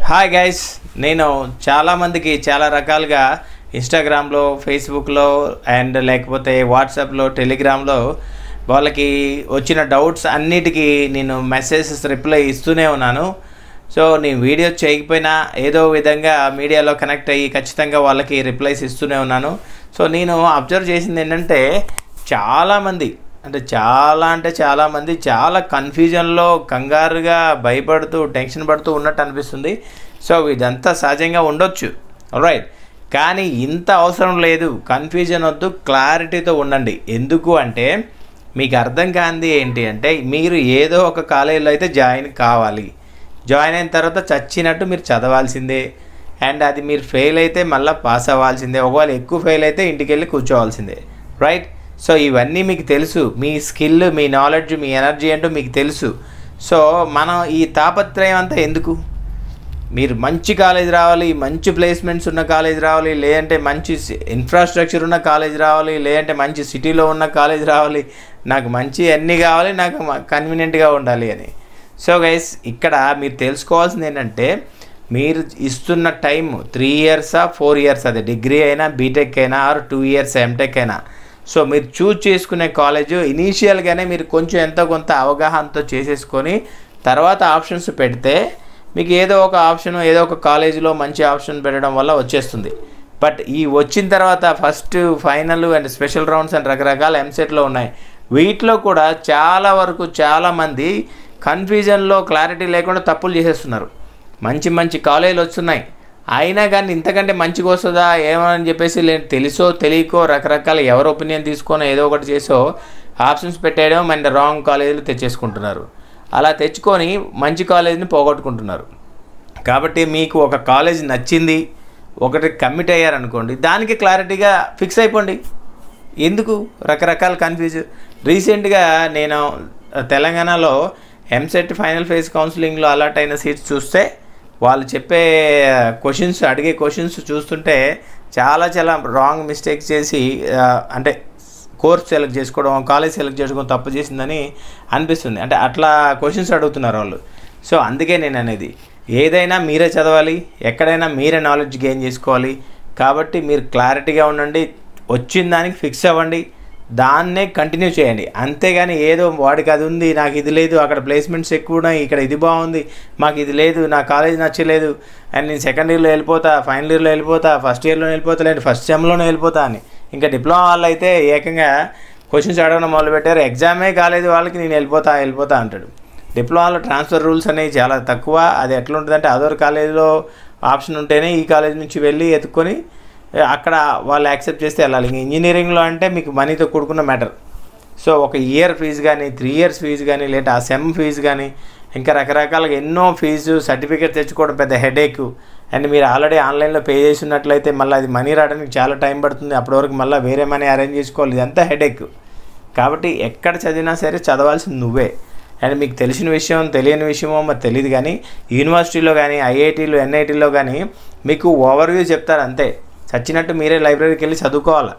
hi guys నేను చాలామందికి చాలా రకాలుగా ఇన్స్టాగ్రామ్లో ఫేస్బుక్లో అండ్ లేకపోతే వాట్సాప్లో టెలిగ్రామ్లో వాళ్ళకి వచ్చిన డౌట్స్ అన్నిటికీ నేను మెసేజెస్ రిప్లై ఇస్తూనే ఉన్నాను సో నేను వీడియో చేయకపోయినా ఏదో విధంగా మీడియాలో కనెక్ట్ అయ్యి ఖచ్చితంగా వాళ్ళకి రిప్లైస్ ఇస్తూనే ఉన్నాను సో నేను అబ్జర్వ్ చేసింది ఏంటంటే చాలామంది అంటే చాలా అంటే చాలామంది చాలా కన్ఫ్యూజన్లో కంగారుగా భయపడుతూ టెన్షన్ పడుతూ ఉన్నట్టు అనిపిస్తుంది సో ఇదంతా సహజంగా ఉండొచ్చు రైట్ కానీ ఇంత అవసరం లేదు కన్ఫ్యూజన్ వద్దు క్లారిటీతో ఉండండి ఎందుకు అంటే మీకు అర్థం కాంది ఏంటి అంటే మీరు ఏదో ఒక కాలేజీలో అయితే జాయిన్ కావాలి జాయిన్ అయిన తర్వాత చచ్చినట్టు మీరు చదవాల్సిందే అండ్ అది మీరు ఫెయిల్ అయితే మళ్ళీ పాస్ అవ్వాల్సిందే ఒకవేళ ఎక్కువ ఫెయిల్ అయితే ఇంటికి వెళ్ళి కూర్చోవాల్సిందే రైట్ సో ఇవన్నీ మీకు తెలుసు మీ స్కిల్ మీ నాలెడ్జ్ మీ ఎనర్జీ ఏంటో మీకు తెలుసు సో మనం ఈ తాపత్రయం అంతా ఎందుకు మీరు మంచి కాలేజ్ రావాలి మంచి ప్లేస్మెంట్స్ ఉన్న కాలేజ్ రావాలి లేదంటే మంచి ఇన్ఫ్రాస్ట్రక్చర్ ఉన్న కాలేజ్ రావాలి లేదంటే మంచి సిటీలో ఉన్న కాలేజ్ రావాలి నాకు మంచి అన్నీ కావాలి నాకు కన్వీనియంట్గా ఉండాలి అని సో గైస్ ఇక్కడ మీరు తెలుసుకోవాల్సింది ఏంటంటే మీరు ఇస్తున్న టైం త్రీ ఇయర్సా ఫోర్ ఇయర్స్ అది డిగ్రీ అయినా బీటెక్ అయినా ఆర్ టూ ఇయర్స్ ఎంటెక్ అయినా సో మీరు చూజ్ చేసుకునే కాలేజ్ ఇనీషియల్గానే మీరు కొంచెం ఎంతో కొంత అవగాహనతో చేసేసుకొని తర్వాత ఆప్షన్స్ పెడితే మీకు ఏదో ఒక ఆప్షన్ ఏదో ఒక కాలేజీలో మంచి ఆప్షన్ పెట్టడం వల్ల వచ్చేస్తుంది బట్ ఈ వచ్చిన తర్వాత first final and special rounds and రకరకాల ఎంసెట్లో ఉన్నాయి వీటిలో కూడా చాలా వరకు చాలామంది కన్ఫ్యూజన్లో క్లారిటీ లేకుండా తప్పులు చేసేస్తున్నారు మంచి మంచి కాలేజీలు వస్తున్నాయి అయినా కానీ ఇంతకంటే మంచిగా వస్తుందా ఏమని చెప్పేసి లేదు తెలుసో తెలియకో రకరకాల ఎవరి ఒపీనియన్ తీసుకొని ఏదో ఒకటి చేసో ఆప్షన్స్ పెట్టేయడం అండ్ రాంగ్ కాలేజీలు తెచ్చేసుకుంటున్నారు అలా తెచ్చుకొని మంచి కాలేజీని పోగొట్టుకుంటున్నారు కాబట్టి మీకు ఒక కాలేజ్ నచ్చింది ఒకటి కమిట్ అయ్యారనుకోండి దానికి క్లారిటీగా ఫిక్స్ అయిపోండి ఎందుకు రకరకాల కన్ఫ్యూజ్ రీసెంట్గా నేను తెలంగాణలో ఎంసెట్ ఫైనల్ ఫేజ్ కౌన్సిలింగ్లో అలాట్ అయిన సీట్స్ చూస్తే వాళ్ళు చెప్పే క్వశ్చన్స్ అడిగే క్వశ్చన్స్ చూస్తుంటే చాలా చాలా రాంగ్ మిస్టేక్స్ చేసి ఆ, అంటే కోర్స్ సెలెక్ట్ చేసుకోవడం కాలేజ్ సెలెక్ట్ చేసుకోవడం తప్పు చేసిందని అనిపిస్తుంది అంటే అట్లా క్వశ్చన్స్ అడుగుతున్నారు వాళ్ళు సో అందుకే నేను అనేది ఏదైనా మీరే చదవాలి ఎక్కడైనా మీరే నాలెడ్జ్ గెయిన్ చేసుకోవాలి కాబట్టి మీరు క్లారిటీగా ఉండండి వచ్చిన దానికి ఫిక్స్ అవ్వండి దాన్నే కంటిన్యూ చేయండి అంతేగాని ఏదో వాడికి అది ఉంది నాకు ఇది లేదు అక్కడ ప్లేస్మెంట్స్ ఎక్కువ ఉన్నాయి ఇక్కడ ఇది బాగుంది మాకు ఇది లేదు నా కాలేజ్ నచ్చలేదు అండ్ నేను సెకండ్ ఇయర్లో వెళ్ళిపోతా ఫైనల్ ఇయర్లో వెళ్ళిపోతా ఫస్ట్ ఇయర్లో వెళ్ళిపోతా లేదు ఫస్ట్ సెమ్లోనే వెళ్ళిపోతా అని ఇంకా డిప్లొమా వాళ్ళు అయితే ఏకంగా క్వశ్చన్స్ అడగడం మొదలుపెట్టారు ఎగ్జామే కాలేదు వాళ్ళకి నేను వెళ్ళిపోతా వెళ్ళిపోతా అంటాడు డిప్లొమాలో ట్రాన్స్ఫర్ రూల్స్ అనేవి చాలా తక్కువ అది ఎట్లా ఉంటుందంటే అదర్ కాలేజీలో ఆప్షన్ ఉంటేనే ఈ కాలేజ్ నుంచి వెళ్ళి ఎత్తుకొని ఏ, అక్కడ వాళ్ళు యాక్సెప్ట్ చేస్తే వెళ్ళాలి ఇంక ఇంజనీరింగ్లో అంటే మీకు మనీతో కూడుకున్న మ్యాటర్ సో ఒక ఇయర్ ఫీజు కానీ త్రీ ఇయర్స్ ఫీజు కానీ లేదా ఆ సెమ్ ఫీజు కానీ ఇంకా రకరకాలుగా ఎన్నో ఫీజు సర్టిఫికేట్ తెచ్చుకోవడం పెద్ద హెడేక్ అండ్ మీరు ఆల్రెడీ ఆన్లైన్లో పే చేసి ఉన్నట్లయితే మళ్ళీ అది మనీ రావడానికి చాలా టైం పడుతుంది అప్పటి వరకు మళ్ళీ వేరే మనీ అరేంజ్ చేసుకోవాలి ఇదంతా హెడేక్ కాబట్టి ఎక్కడ చదివినా సరే చదవాల్సింది నువ్వే అండ్ మీకు తెలిసిన విషయం తెలియని విషయమో మరి తెలియదు కానీ యూనివర్సిటీలో కానీ ఐఐటీలో ఎన్ఐటీలో కానీ మీకు ఓవర్వ్యూ చెప్తారు అంతే చచ్చినట్టు మీరే లైబ్రరీకి వెళ్ళి చదువుకోవాలి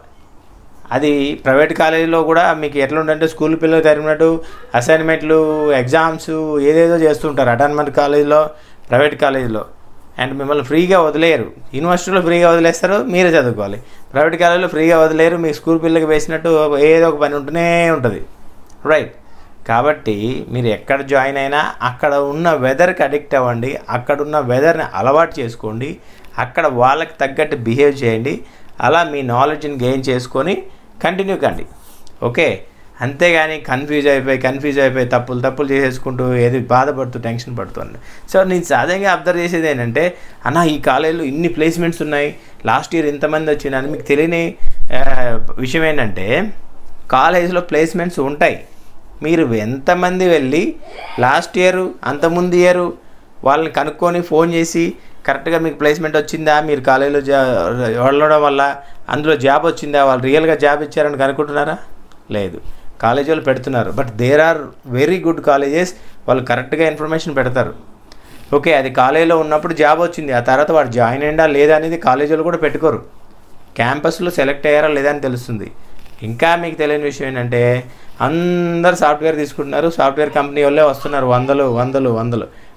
అది ప్రైవేట్ కాలేజీలో కూడా మీకు ఎట్లా ఉందంటే స్కూల్ పిల్లలు జరిగినట్టు అసైన్మెంట్లు ఎగ్జామ్స్ ఏదేదో చేస్తుంటారు అటాన్మెంట్ కాలేజీలో ప్రైవేట్ కాలేజీలో అండ్ మిమ్మల్ని ఫ్రీగా వదిలేయరు యూనివర్సిటీలో ఫ్రీగా వదిలేస్తారు మీరే చదువుకోవాలి ప్రైవేట్ కాలేజీలో ఫ్రీగా వదిలేరు మీ స్కూల్ పిల్లలకి వేసినట్టు ఏదో ఒక పని ఉంటూనే ఉంటుంది రైట్ కాబట్టి మీరు ఎక్కడ జాయిన్ అయినా అక్కడ ఉన్న వెదర్కి అడిక్ట్ అవ్వండి అక్కడ ఉన్న వెదర్ని అలవాటు చేసుకోండి అక్కడ వాళ్ళకి తగ్గట్టు బిహేవ్ చేయండి అలా మీ నాలెడ్జ్ని గెయిన్ చేసుకొని కంటిన్యూ కండి ఓకే అంతేగాని కన్ఫ్యూజ్ అయిపోయి కన్ఫ్యూజ్ అయిపోయి తప్పులు తప్పులు చేసేసుకుంటూ ఏది బాధపడుతూ టెన్షన్ పడుతుంది సో నేను సహజంగా అబ్జర్వ్ చేసేది ఏంటంటే అన్న ఈ కాలేజీలో ఇన్ని ప్లేస్మెంట్స్ ఉన్నాయి లాస్ట్ ఇయర్ ఇంతమంది వచ్చిందని మీకు తెలియని ఆ, విషయం ఏంటంటే కాలేజీలో ప్లేస్మెంట్స్ ఉంటాయి మీరు ఎంతమంది వెళ్ళి లాస్ట్ ఇయర్ అంతకుముందు ఇయర్ వాళ్ళని కనుక్కొని ఫోన్ చేసి కరెక్ట్గా మీకు ప్లేస్మెంట్ వచ్చిందా మీరు కాలేజీలో జా వెళ్ళడం వల్ల అందులో జాబ్ వచ్చిందా వాళ్ళు రియల్గా జాబ్ ఇచ్చారని కనుక్కుంటున్నారా లేదు కాలేజీ వాళ్ళు పెడుతున్నారు but there are very good colleges వాళ్ళు కరెక్ట్గా ఇన్ఫర్మేషన్ పెడతారు ఓకే అది కాలేజీలో ఉన్నప్పుడు జాబ్ వచ్చింది ఆ తర్వాత వాడు జాయిన్ అయ్యిందా లేదా అనేది కాలేజీలో కూడా పెట్టుకోరు క్యాంపస్లో సెలెక్ట్ అయ్యారా లేదా అని తెలుస్తుంది ఇంకా మీకు తెలియని విషయం ఏంటంటే అందరు సాఫ్ట్వేర్ తీసుకుంటున్నారు సాఫ్ట్వేర్ కంపెనీ వాళ్ళే వస్తున్నారు వందలు వందలు వందలు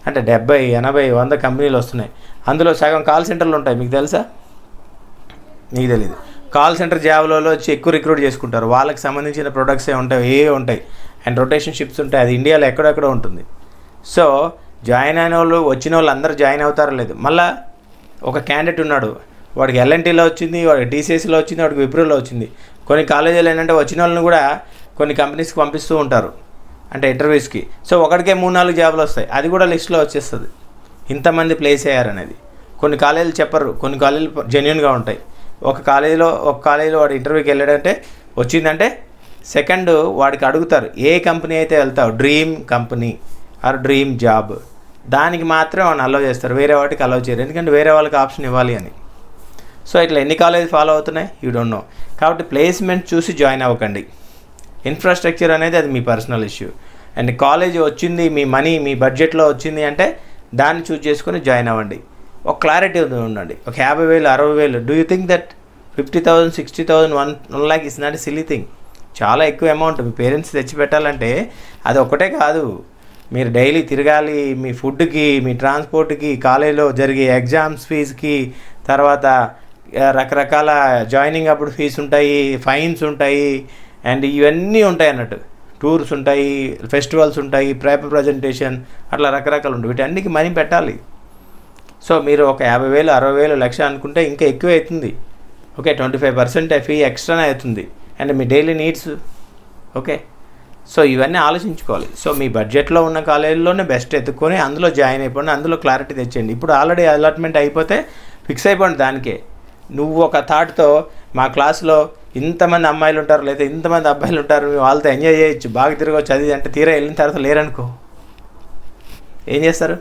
అంటే డెబ్బై ఎనభై వంద కంపెనీలు వస్తున్నాయి అందులో సగం కాల్ సెంటర్లు ఉంటాయి మీకు తెలుసా నీకు తెలియదు కాల్ సెంటర్ జాబ్లలో వచ్చి ఎక్కువ రిక్రూట్ చేసుకుంటారు వాళ్ళకి సంబంధించిన ప్రొడక్ట్స్ ఏ ఉంటాయి ఏ ఉంటాయి అండ్ రొటేషన్ షిప్స్ ఉంటాయి అది ఇండియాలో ఎక్కడెక్కడ ఉంటుంది సో జాయిన్ అయిన వాళ్ళు వచ్చిన వాళ్ళు అందరూ జాయిన్ అవుతారో లేదు మళ్ళీ ఒక క్యాండిడేట్ ఉన్నాడు వాడికి ఎల్ఎన్టీలో వచ్చింది వాడికి టీసీఎస్లో వచ్చింది వాడికి విప్రోలో వచ్చింది కొన్ని కాలేజీలు ఏంటంటే వచ్చిన వాళ్ళని కూడా కొన్ని కంపెనీస్కి పంపిస్తూ ఉంటారు అంటే ఇంటర్వ్యూస్కి సో ఒకటికే మూడు నాలుగు జాబులు వస్తాయి అది కూడా లిస్ట్లో వచ్చేస్తుంది ఇంతమంది ప్లేస్ అయ్యారనేది కొన్ని కాలేజీలు చెప్పరు కొన్ని కాలేజీలు జెన్యున్గా ఉంటాయి ఒక కాలేజీలో ఒక కాలేజీలో వాడు ఇంటర్వ్యూకి వెళ్ళాడంటే వచ్చిందంటే సెకండ్ వాడికి అడుగుతారు ఏ కంపెనీ అయితే వెళ్తావు dream company or dream job దానికి మాత్రం వాడిని అలౌ చేస్తారు వేరే వాటికి అలౌ చేయరు ఎందుకంటే వేరే వాళ్ళకి ఆప్షన్ ఇవ్వాలి అని సో ఇట్లా ఎన్ని కాలేజ్ ఫాలో అవుతున్నాయి యూ డోంట్ నో కాబట్టి ప్లేస్మెంట్ చూసి జాయిన్ అవ్వకండి ఇన్ఫ్రాస్ట్రక్చర్ అనేది అది మీ పర్సనల్ ఇష్యూ అండ్ కాలేజ్ వచ్చింది మీ మనీ మీ బడ్జెట్లో వచ్చింది అంటే దాన్ని చూస్ చేసుకొని జాయిన్ అవ్వండి ఒక క్లారిటీ ఉండండి ఒక యాభై వేలు అరవై వేలు do you think that fifty thousand sixty thousand one one lakh is not silly thing చాలా ఎక్కువ అమౌంట్ మీ పేరెంట్స్ తెచ్చి పెట్టాలంటే అది ఒకటే కాదు మీరు డైలీ తిరగాలి మీ ఫుడ్కి మీ ట్రాన్స్పోర్ట్కి కాలేజీలో జరిగే ఎగ్జామ్స్ ఫీజుకి తర్వాత ఆ, రకరకాల జాయినింగ్ అప్పుడు ఫీజు ఉంటాయి ఫైన్స్ ఉంటాయి అండ్ ఇవన్నీ ఉంటాయి అన్నట్టు టూర్స్ ఉంటాయి ఫెస్టివల్స్ ఉంటాయి పేపర్ ప్రజెంటేషన్ అట్లా రకరకాలు ఉంటాయి వీటన్నికి మనీ పెట్టాలి సో మీరు ఒక యాభై వేలు అరవై వేలు లక్ష అనుకుంటే ఇంకా ఎక్కువ అవుతుంది okay twenty five percent fee ఎక్స్ట్రానే అవుతుంది అండ్ మీ డైలీ నీడ్స్ ఓకే సో ఇవన్నీ ఆలోచించుకోవాలి సో మీ బడ్జెట్లో ఉన్న కాలేజీలోనే బెస్ట్ ఎత్తుకొని అందులో జాయిన్ అయిపోండి అందులో క్లారిటీ తెచ్చేయండి ఇప్పుడు ఆల్రెడీ అలాట్మెంట్ అయిపోతే ఫిక్స్ అయిపోండి దానికే నువ్వు ఒక థాట్తో మా క్లాస్లో ఇంతమంది అమ్మాయిలు ఉంటారు లేదా ఇంతమంది అబ్బాయిలు ఉంటారు మేము వాళ్ళతో ఎంజాయ్ చేయొచ్చు బాగా తిరగవచ్చు అది ఇది అంటే తీరా వెళ్ళిన తర్వాత లేరనుకో ఏం చేస్తారు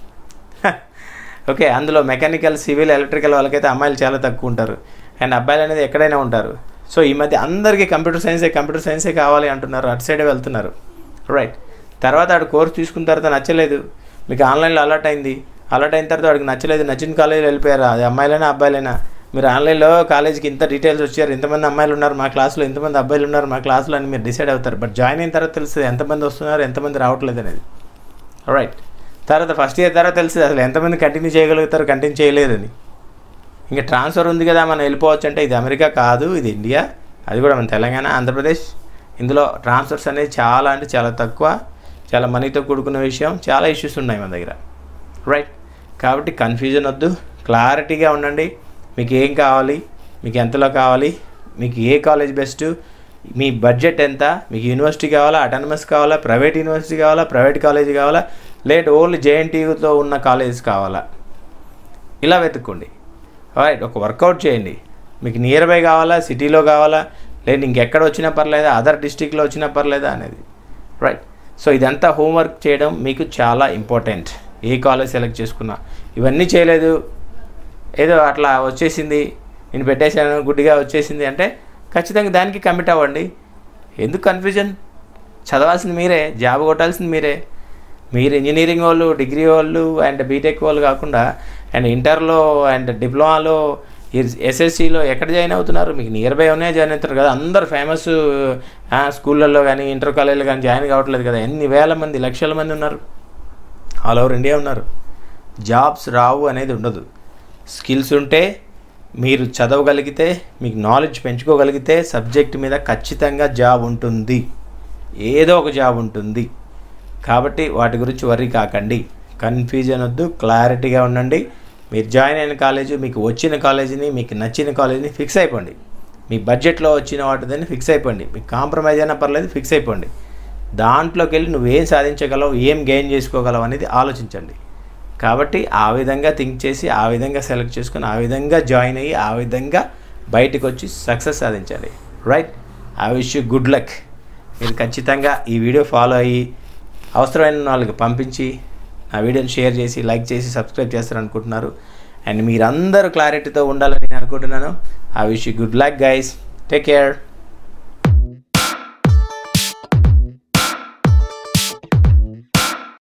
ఓకే అందులో మెకానికల్ సివిల్ ఎలక్ట్రికల్ వాళ్ళకైతే అమ్మాయిలు చాలా తక్కువ ఉంటారు అండ్ అబ్బాయిలు అనేది ఎక్కడైనా ఉంటారు సో ఈ మధ్య అందరికీ కంప్యూటర్ సైన్సే కంప్యూటర్ సైన్సే కావాలి అంటున్నారు అటు సైడే వెళ్తున్నారు రైట్ తర్వాత ఆడు కోర్స్ తీసుకున్న తర్వాత నచ్చలేదు మీకు ఆన్లైన్లో అలర్ట్ అయింది అలర్ట్ అయిన తర్వాత వాడికి నచ్చలేదు నచ్చిన కాలేజీలో వెళ్ళిపోయారు అది అమ్మాయిలైనా అబ్బాయిలైనా మీరు ఆన్లైన్లో కాలేజీకి ఇంత డీటెయిల్స్ వచ్చారు ఇంతమంది అమ్మాయిలు ఉన్నారు మా క్లాస్లో ఇంతమంది అబ్బాయిలు ఉన్నారు మా క్లాస్లో అని మీరు డిసైడ్ అవుతారు బట్ జాయిన్ అయిన తర్వాత తెలుస్తుంది ఎంతమంది వస్తున్నారు ఎంతమంది రావట్లేదు అనేది రైట్ తర్వాత ఫస్ట్ ఇయర్ తర్వాత తెలుస్తుంది అసలు ఎంతమంది కంటిన్యూ చేయగలుగుతారు కంటిన్యూ చేయలేదని ఇంకా ట్రాన్స్ఫర్ ఉంది కదా మనం వెళ్ళిపోవచ్చు అంటే ఇది అమెరికా కాదు ఇది ఇండియా అది కూడా మన తెలంగాణ ఆంధ్రప్రదేశ్ ఇందులో ట్రాన్స్ఫర్స్ అనేది చాలా అంటే చాలా తక్కువ చాలా మనీతో కూడుకున్న విషయం చాలా ఇష్యూస్ ఉన్నాయి మన దగ్గర రైట్ కాబట్టి కన్ఫ్యూజన్ వద్దు క్లారిటీగా ఉండండి మీకు ఏం కావాలి మీకు ఎంతలో కావాలి మీకు ఏ కాలేజ్ బెస్ట్ మీ బడ్జెట్ ఎంత మీకు యూనివర్సిటీ కావాలా అటానమస్ కావాలా ప్రైవేట్ యూనివర్సిటీ కావాలా ప్రైవేట్ కాలేజ్ కావాలా లేట్ ఓన్లీ జేఎన్టీయూతో ఉన్న కాలేజ్ కావాలా ఇలా వెతుక్కోండి రైట్ ఒక వర్కౌట్ చేయండి మీకు నియర్ బై కావాలా సిటీలో కావాలా లేదు ఇంకెక్కడ వచ్చినా పర్లేదా అదర్ డిస్టిక్లో వచ్చినా పర్లేదా అనేది రైట్ సో ఇదంతా హోంవర్క్ చేయడం మీకు చాలా ఇంపార్టెంట్ ఏ కాలేజ్ సెలెక్ట్ చేసుకున్నా ఇవన్నీ చేయలేదు ఏదో అట్లా వచ్చేసింది నేను పెట్టేశాను గుడ్డిగా వచ్చేసింది అంటే ఖచ్చితంగా దానికి కమిట్ అవ్వండి ఎందుకు కన్ఫ్యూజన్ చదవాల్సింది మీరే జాబ్ కొట్టాల్సింది మీరే మీరు ఇంజనీరింగ్ వాళ్ళు డిగ్రీ వాళ్ళు అండ్ బీటెక్ వాళ్ళు కాకుండా అండ్ ఇంటర్లో అండ్ డిప్లొమాలో ఎస్ఎస్సిలో ఎక్కడ జాయిన్ అవుతున్నారు మీకు నియర్ బై ఉన్నాయి జాయిన్ అవుతారు కదా అందరు ఫేమస్ స్కూళ్ళల్లో కానీ ఇంటర్ కాలేజీలో కానీ జాయిన్ కావట్లేదు కదా ఎన్ని వేల మంది లక్షల మంది ఉన్నారు ఆల్ ఓవర్ ఇండియా ఉన్నారు జాబ్స్ రావు అనేది ఉండదు స్కిల్స్ ఉంటే మీరు చదవగలిగితే మీకు నాలెడ్జ్ పెంచుకోగలిగితే సబ్జెక్ట్ మీద ఖచ్చితంగా జాబ్ ఉంటుంది ఏదో ఒక జాబ్ ఉంటుంది కాబట్టి వాటి గురించి వర్రీ కాకండి కన్ఫ్యూజన్ వద్దు క్లారిటీగా ఉండండి మీరు జాయిన్ అయిన కాలేజీ మీకు వచ్చిన కాలేజీని మీకు నచ్చిన కాలేజీని ఫిక్స్ అయిపోండి మీ బడ్జెట్లో వచ్చిన వాటిని ఫిక్స్ అయిపోండి మీకు కాంప్రమైజ్ అయినా పర్లేదు ఫిక్స్ అయిపోండి దాంట్లోకి వెళ్ళి నువ్వేం సాధించగలవు ఏం గెయిన్ చేసుకోగలవు అనేది ఆలోచించండి కాబట్టి ఆ విధంగా థింక్ చేసి ఆ విధంగా సెలెక్ట్ చేసుకొని ఆ విధంగా జాయిన్ అయ్యి ఆ విధంగా బయటకు వచ్చి సక్సెస్ సాధించండి right I wish you good luck మీరు ఖచ్చితంగా ఈ వీడియో ఫాలో అయ్యి అవసరమైన వాళ్ళకి పంపించి నా వీడియోని షేర్ చేసి లైక్ చేసి సబ్స్క్రైబ్ చేస్తారనుకుంటున్నారు అండ్ మీరందరూ క్లారిటీతో ఉండాలని నేను అనుకుంటున్నాను I wish you good luck guys take care